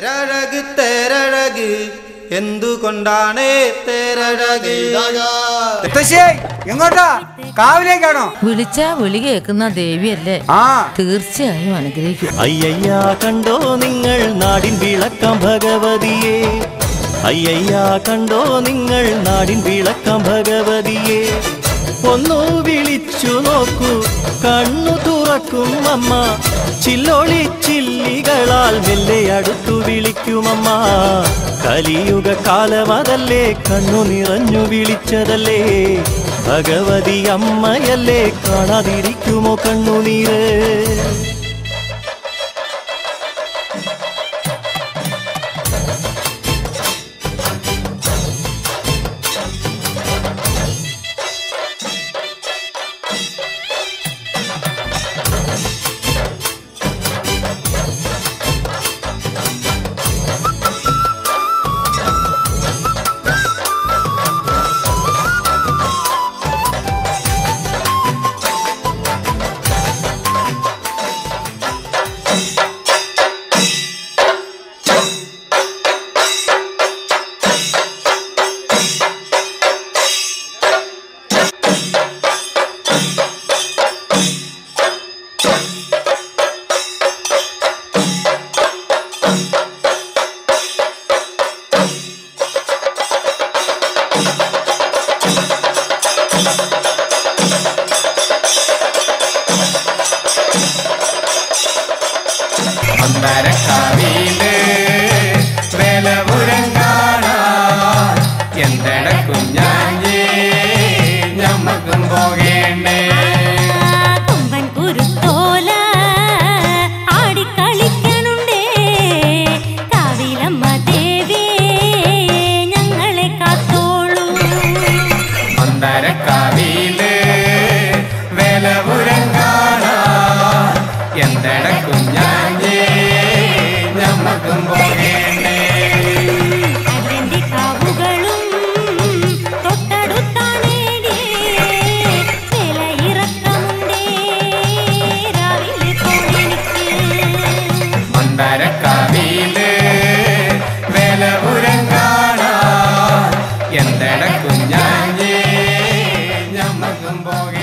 തേരഴക് തേരഴക് എന്തുകൊണ്ടാണ് തേരഴക് മുത്തശ്ശേ എങ്ങോട്ടാ കാവിലേക്കാണോ വിളിച്ചാ വിളി കേൾക്കുന്ന ദേവിയല്ലേ ആ തീർച്ചയായും അനുഗ്രഹിക്കും അയ്യയ്യാ കണ്ടോ നിങ്ങൾ നാടിൻ വിളക്കം ഭഗവതിയെ അയ്യയ്യാ കണ്ടോ നിങ്ങൾ നാടിൻ വിളക്കം ഭഗവതിയെ ഒന്നു വിളിച്ചു നോക്കൂ കണ്ണു തുറക്കും അമ്മ ചില്ലൊളി ചില്ലികളാൽ മെല്ലെ അടുത്തു വിളിക്കുമമ്മ കലിയുഗ കാലമതല്ലേ കണ്ണു നിറഞ്ഞു വിളിച്ചതല്ലേ ഭഗവതി അമ്മയല്ലേ കാണാതിരിക്കുമോ കണ്ണുനീര് അമ്പരക്കാവിയില് വേലപുരം കാണാൻ എന്തട കുഞ്ഞാഞ്ഞേ ഞമ്മക്കും പോകേണ്ടേ കൊമ്പൻ കുരുത്തോല ആടിക്കളിക്കണുണ്ടേ കാവിലമ്മ ദേവി ഞങ്ങളെ കാത്തോളൂ അമ്പരക്കാവിയില് വേലപുരം കാണാൻ എന്തട കുഞ്ഞാഞ്ഞേ ഞമ്മക്കും പോകേണ്ടേ അതിന്റെ കാവുകളും തൊട്ടടുത്താണേടി വിലയിറക്കമുണ്ടേ രാവിലെ പോണെനിക്ക് മന്ദരക്കാവിയില് വേലപുരം കാണാൻ എന്തട കുഞ്ഞാഞ്ഞേ ഞമ്മക്കും പോകേ